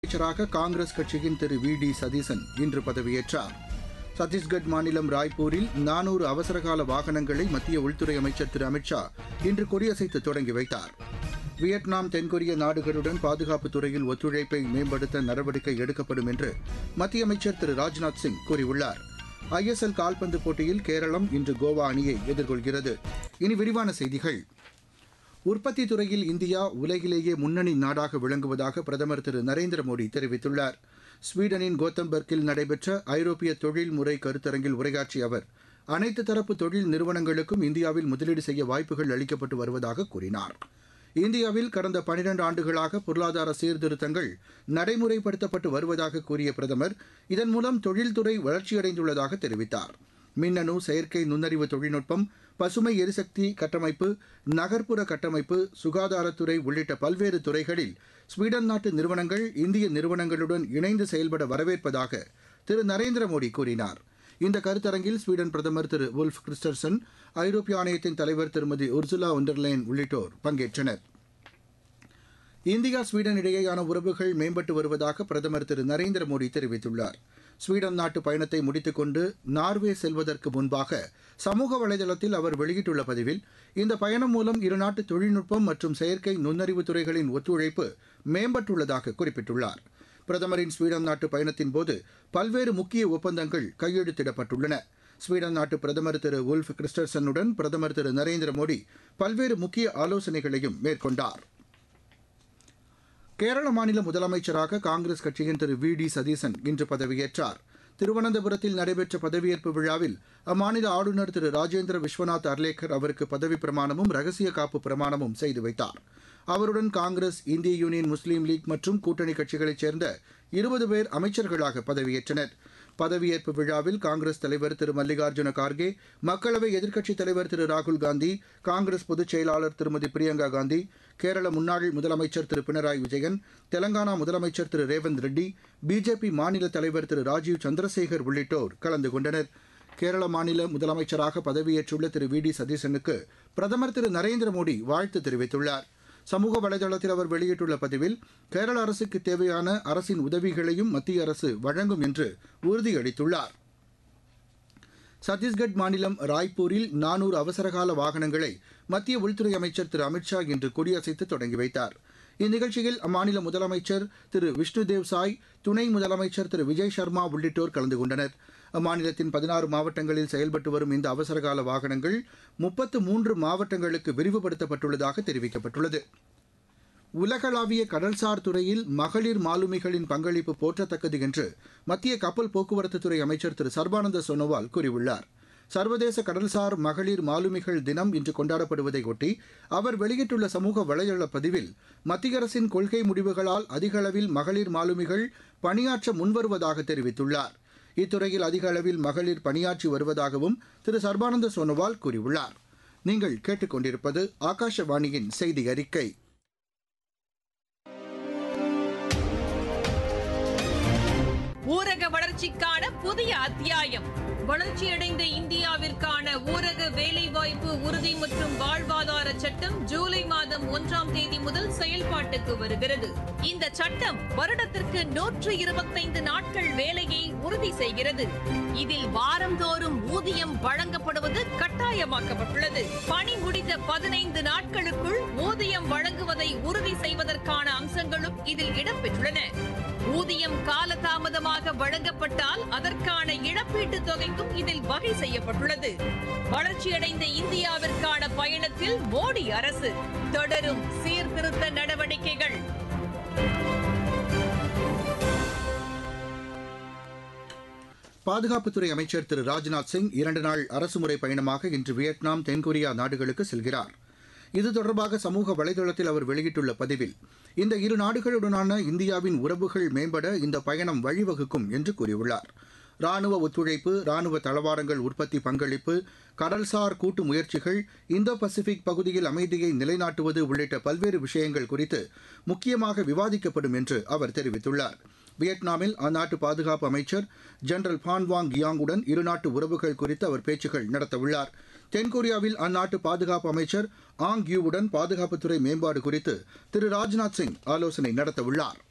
அமைச்சராக காங்கிரஸ் கட்சியின் திரு we D Satheesan இன்று பதவியேற்றார் சத்தீஸ்கட் மாநிலம் ராய்ப்பூரில் நானூறு அவசரகால வாகனங்களை மத்திய உள்துறை அமைச்சர் திரு அமித்ஷா இன்று கொடியசைத்து தொடங்கி வைத்தார் வியட்நாம் தென்கொரிய நாடுகளுடன் பாதுகாப்பு துறையில் ஒத்துழைப்பை மேம்படுத்த நடவடிக்கை எடுக்கப்படும் என்று மத்திய அமைச்சர் திரு ராஜ்நாத் சிங் கூறியுள்ளார் ஐஎஸ்எல் கால்பந்து போட்டியில் கேரளம் இன்று கோவா அணியை எதிர்கொள்கிறது இனி விரிவான செய்திகள் உற்பத்தி துறையில் இந்தியா உலகிலேயே முன்னணி நாடாக விளங்குவதாக பிரதமர் திரு நரேந்திர மோடி தெரிவித்துள்ளார் ஸ்வீடனின் கோத்தம்பர்க்கில் நடைபெற்ற ஐரோப்பிய தொழில்முறை கருத்தரங்கில் உரையாற்றிய அவர் அனைத்து தரப்பு தொழில் நிறுவனங்களுக்கும் இந்தியாவில் முதலீடு செய்ய வாய்ப்புகள் அளிக்கப்பட்டு வருவதாக கூறினார் இந்தியாவில் கடந்த பனிரண்டு ஆண்டுகளாக பொருளாதார சீர்திருத்தங்கள் நடைமுறைப்படுத்தப்பட்டு வருவதாக கூறிய பிரதமர் இதன் மூலம் தொழில்துறை வளர்ச்சியடைந்துள்ளதாக தெரிவித்தார் மின்னணு செயற்கை நுண்ணறிவு தொழில்நுட்பம் பசுமை எரிசக்தி கட்டமைப்பு நகர்ப்புற கட்டமைப்பு சுகாதாரத்துறை உள்ளிட்ட பல்வேறு துறைகளில் ஸ்வீடன் நாட்டு நிறுவனங்கள் இந்திய நிறுவனங்களுடன் இணைந்து செயல்பட வரவேற்பதாக திரு நரேந்திர மோடி கூறினார் இந்த கருத்தரங்கில் ஸ்வீடன் பிரதமர் திரு உல்ஃப் கிறிஸ்டர்சன் ஐரோப்பிய ஆணையத்தின் தலைவர் திருமதி உர்சுலா ஒண்டர்லேன் உள்ளிட்டோர் பங்கேற்றனர் இந்தியா ஸ்வீடன் இடையேயான உறவுகள் மேம்பட்டு வருவதாக பிரதமர் திரு நரேந்திர மோடி தெரிவித்துள்ளார் ஸ்வீடன் நாட்டு பயணத்தை முடித்துக்கொண்டு நார்வே செல்வதற்கு முன்பாக சமூக வலைதளத்தில் அவர் வெளியிட்டுள்ள பதிவில் இந்த பயணம் மூலம் இருநாட்டு தொழில்நுட்பம் மற்றும் செயற்கை நுண்ணறிவு துறைகளின் ஒத்துழைப்பு மேம்பட்டுள்ளதாக குறிப்பிட்டுள்ளார் பிரதமரின் ஸ்வீடன் நாட்டு பயணத்தின் போது பல்வேறு முக்கிய ஒப்பந்தங்கள் கையெழுத்திடப்பட்டுள்ளன ஸ்வீடன் நாட்டு பிரதமர் திரு உல்ஃப் கிறிஸ்டர்சனுடன் பிரதமர் திரு நரேந்திர மோடி பல்வேறு முக்கிய ஆலோசனைகளையும் மேற்கொண்டார் கேரள மாநில முதலமைச்சராக காங்கிரஸ் கட்சியின் திரு வி டி சதீசன் இன்று பதவியேற்றார் திருவனந்தபுரத்தில் நடைபெற்ற பதவியேற்பு விழாவில் அம்மாநில ஆளுநர் திரு ராஜேந்திர விஸ்வநாத் அர்லேக்கர் அவருக்கு பதவி பிரமாணமும் ரகசிய காப்பு பிரமாணமும் செய்து வைத்தார் அவருடன் காங்கிரஸ் இந்திய யூனியன் முஸ்லீம் லீக் மற்றும் கூட்டணி கட்சிகளைச் சேர்ந்த இருபது பேர் அமைச்சர்களாக பதவியேற்றனர் பதவியேற்பு விழாவில் காங்கிரஸ் தலைவர் திரு மல்லிகார்ஜுன கார்கே மக்களவை எதிர்க்கட்சித் தலைவர் திரு ராகுல் காந்தி காங்கிரஸ் பொதுச் செயலாளர் திருமதி பிரியங்கா காந்தி கேரள முன்னாள் முதலமைச்சர் திரு பினராயி விஜயன் தெலங்கானா முதலமைச்சர் திரு ரேவந்த் ரெட்டி பிஜேபி மாநில தலைவர் திரு ராஜீவ் சந்திரசேகர் உள்ளிட்டோர் கலந்து கொண்டனர் கேரள மாநில முதலமைச்சராக பதவியேற்றுள்ள திரு வி டி சதீசனுக்கு பிரதமர் திரு நரேந்திர மோடி வாழ்த்து தெரிவித்துள்ளார் சமூக வலைதளத்தில் அவர் வெளியிட்டுள்ள பதிவில் கேரள அரசுக்கு தேவையான அரசின் உதவிகளையும் மத்திய அரசு வழங்கும் என்று உறுதியளித்துள்ளார் சத்தீஸ்கட் மாநிலம் ராய்ப்பூரில் நானூறு அவசரகால வாகனங்களை மத்திய உள்துறை அமைச்சர் திரு அமித்ஷா இன்று கொடியசைத்து தொடங்கி வைத்தார் இந்நிகழ்ச்சியில் அம்மாநில முதலமைச்சர் திரு விஷ்ணுதேவ் சாய் துணை முதலமைச்சர் திரு விஜய் சர்மா உள்ளிட்டோர் கலந்து கொண்டனர் அம்மாநிலத்தின் பதினாறு மாவட்டங்களில் செயல்பட்டு வரும் இந்த அவசரகால வாகனங்கள் முப்பத்து மூன்று மாவட்டங்களுக்கு விரிவுபடுத்தப்பட்டுள்ளதாக தெரிவிக்கப்பட்டுள்ளது உலகளாவிய கடல்சார் துறையில் மகளிர் மாலுமிகளின் பங்களிப்பு போற்றத்தக்கது என்று மத்திய கப்பல் போக்குவரத்துத்துறை அமைச்சர் திரு சர்பானந்த சோனோவால் கூறியுள்ளார் சர்வதேச கடல்சார் மகளிர் மாலுமிகள் தினம் இன்று கொண்டாடப்படுவதையொட்டி அவர் வெளியிட்டுள்ள சமூக வலைதள பதிவில் மத்திய அரசின் கொள்கை முடிவுகளால் அதிக அளவில் மகளிர் மாலுமிகள் பணியாற்ற முன்வருவதாக தெரிவித்துள்ளார் இத்துறையில் அதிக அளவில் மகளிர் பணியாற்றி வருவதாகவும் திரு சர்பானந்த சோனோவால் கூறியுள்ளார் நீங்கள் கேட்டுக்கொண்டிருப்பது ஆகாஷவாணியின் செய்தி அறிக்கை ஊரக வளர்ச்சிக்கான புதிய அத்தியாயம் வளர்ச்சியடைந்த இந்தியாவிற்கான ஊரக வேலைவாய்ப்பு உறுதி மற்றும் வாழ்வாதார சட்டம் ஜூலை மாதம் ஒன்றாம் தேதி முதல் செயல்பாட்டுக்கு வருகிறது இந்த சட்டம் வருடத்திற்கு நூற்று இருபத்தைந்து நாட்கள் வேலையை உறுதி செய்கிறது இதில் வாரந்தோறும் ஊதியம் வழங்கப்படுவது கட்டாயமாக்கப்பட்டுள்ளது பணி முடிந்த பதினைந்து நாட்களுக்குள் ஊதியம் வழங்குவதை உறுதி செய்வதற்கான அம்சங்களும் இதில் இடம்பெற்றுள்ளன ஊதியம் காலதாமதமாக வழங்கப்பட்டால் அதற்கான இழப்பீட்டுத் தொகைக்கும் இதில் வகை செய்யப்பட்டுள்ளது வளர்ச்சியடைந்த இந்தியாவிற்கான பயணத்தில் மோடி அரசு தொடரும் சீர்திருத்த நடவடிக்கைகள் பாதுகாப்புத்துறை அமைச்சர் திரு ராஜ்நாத் சிங் இரண்டு நாள் அரசுமுறை பயணமாக இன்று வியட்நாம் தென்கொரியா நாடுகளுக்கு செல்கிறார் இது தொடர்பாக சமூக வலைதளத்தில் அவர் வெளியிட்டுள்ள பதிவில் இந்த இரு நாடுகளுடனான இந்தியாவின் உறவுகள் மேம்பட இந்த பயணம் வழிவகுக்கும் என்று கூறியுள்ளார் ராணுவ ஒத்துழைப்பு ராணுவ தளவாடங்கள் உற்பத்தி பங்களிப்பு கடல்சார் கூட்டு முயற்சிகள் இந்தோ பசிபிக் பகுதியில் அமைதியை நிலைநாட்டுவது உள்ளிட்ட பல்வேறு விஷயங்கள் குறித்து முக்கியமாக விவாதிக்கப்படும் என்று அவர் தெரிவித்துள்ளார் வியட்நாமில் அந்நாட்டு பாதுகாப்பு அமைச்சர் ஜெனரல் பான்வாங் கியாங்குடன் இருநாட்டு உறவுகள் குறித்து அவர் பேச்சுக்கள் நடத்தவுள்ளார் தென்கொரியாவில் அந்நாட்டு பாதுகாப்பு அமைச்சர் ஆங் யூவுடன் பாதுகாப்புத்துறை மேம்பாடு குறித்து திரு ராஜ்நாத் சிங் ஆலோசனை நடத்தவுள்ளார்